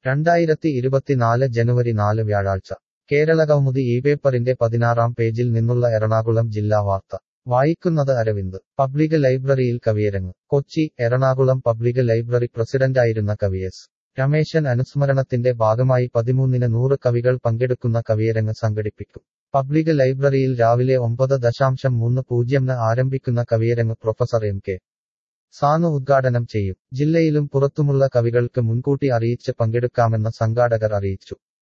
രണ്ടായിരത്തി ഇരുപത്തിനാല് ജനുവരി നാല് വ്യാഴാഴ്ച കേരളകൗമുദി ഈ പേപ്പറിന്റെ പതിനാറാം പേജിൽ നിന്നുള്ള എറണാകുളം ജില്ലാ വാർത്ത വായിക്കുന്നത് അരവിന്ദ് പബ്ലിക് ലൈബ്രറിയിൽ കവിയരങ്ങ് കൊച്ചി എറണാകുളം പബ്ലിക് ലൈബ്രറി പ്രസിഡന്റായിരുന്ന കവി എസ് രമേശൻ അനുസ്മരണത്തിന്റെ ഭാഗമായി പതിമൂന്നിന് നൂറ് കവികൾ പങ്കെടുക്കുന്ന കവിയരങ്ങ് സംഘടിപ്പിക്കും പബ്ലിക് ലൈബ്രറിയിൽ രാവിലെ ഒമ്പത് ദശാംശം മൂന്ന് പൂജ്യംന് ആരംഭിക്കുന്ന കവിയരങ്ങ് പ്രൊഫസർ എം കെ സാനു ഉദ്ഘാടനം ചെയ്യും ജില്ലയിലും പുറത്തുമുള്ള കവികൾക്ക് മുൻകൂട്ടി അറിയിച്ച് പങ്കെടുക്കാമെന്ന് സംഘാടകർ അറിയിച്ചു